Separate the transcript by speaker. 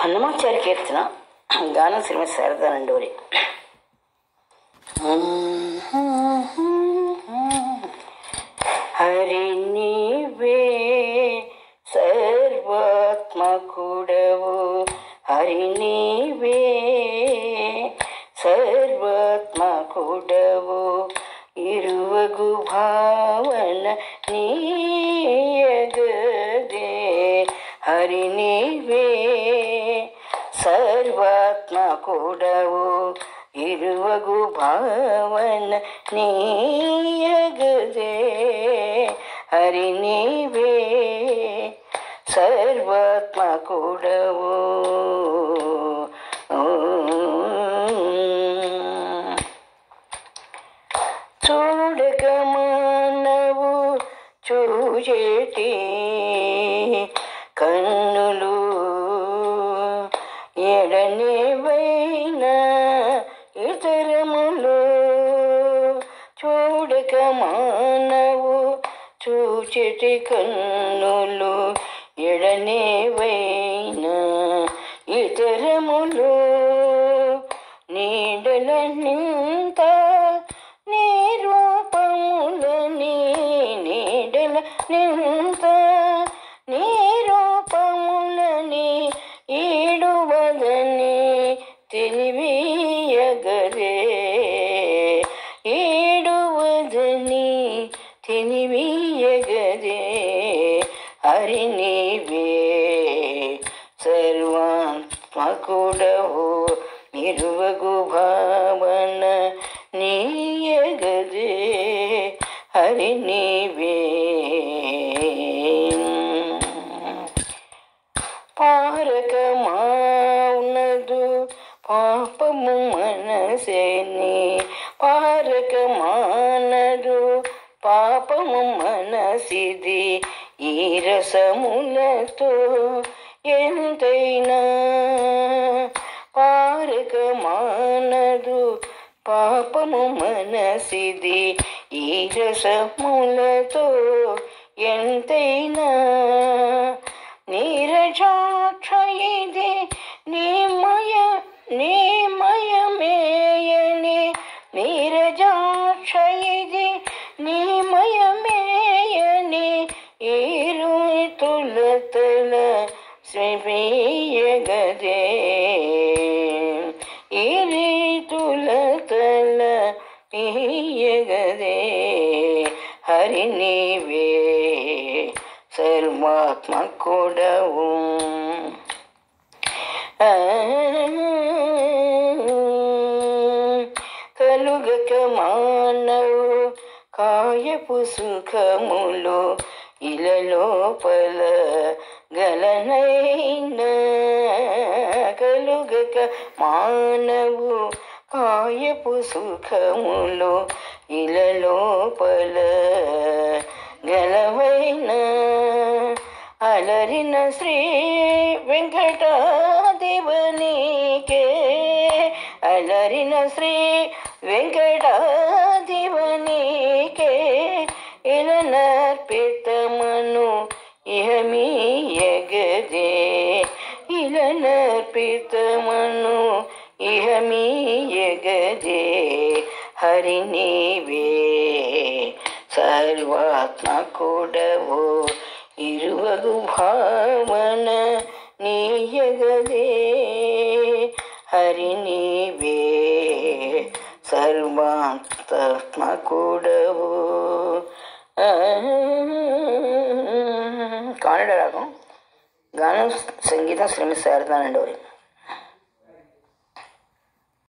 Speaker 1: హనుమాచార్య కీర్తన గానం శ్రీమతి శారదానండోరి హరి నీవే సర్వాత్మకుడవు హరి నీవే సర్వాత్మకుడవు ఇరువగు భావన నీయగదే హరి నీవే సర్వాత్మకుడవు ఇరువగు భావన నీయగదే హరి నీవే సర్వాత్మకుడవు చూడక మానవు చూచేటి కన్నులు ఎడనేవైన ఇతరములు చూడక మానవు చూచెటి కన్నులు ఎడనేవైన ఇతరములు నీడల నింత నీ రూపములని నీడల నింత నీ రూపములని ఈడువదని తెలివియగరే ఈడువదని తెలివియగరే హరి నీవే సర్వాత్మకుడవు నిరువగు భావన నీయగదే హరి నీవే పారకమానదు పాపము మనసేని పారకమానదు పాపము మనసిది ఈ రసములతో ఎంతైనా పారకమానదు పాపము మనసిది ఈ రసములతో ఎంతైనా నీరజాక్షయిది నీమయ నీమయమేయని నీరజాక్షయిది నీమయమేయని ఈరు తులతల శ్రీయగదే ఈరి తులతల ఈయగదే హరి నీవే సర్వాత్మకుడవు కలుగక మానవు కాయపు సుఖములు ఇల లోపల గలనైన కలుగక మానవు కాయపు సుఖములు ఇల లోపల గలవైన అలరిన శ్రీ వెంకటాదివనికే అలరిన శ్రీ వెంకటాదివనికే ఇలనర్పితమను ఇహమీయగదే ఇలనర్పితమను ఇహమీయగదే హరి నీవే సర్వాత్మకుడవు ఇరువగు భావన నీయగదే హరి నీవే సర్వాత్మకుడవు కానడ రాగం గానం సంగీతం శ్రీమతి శారదానండవరి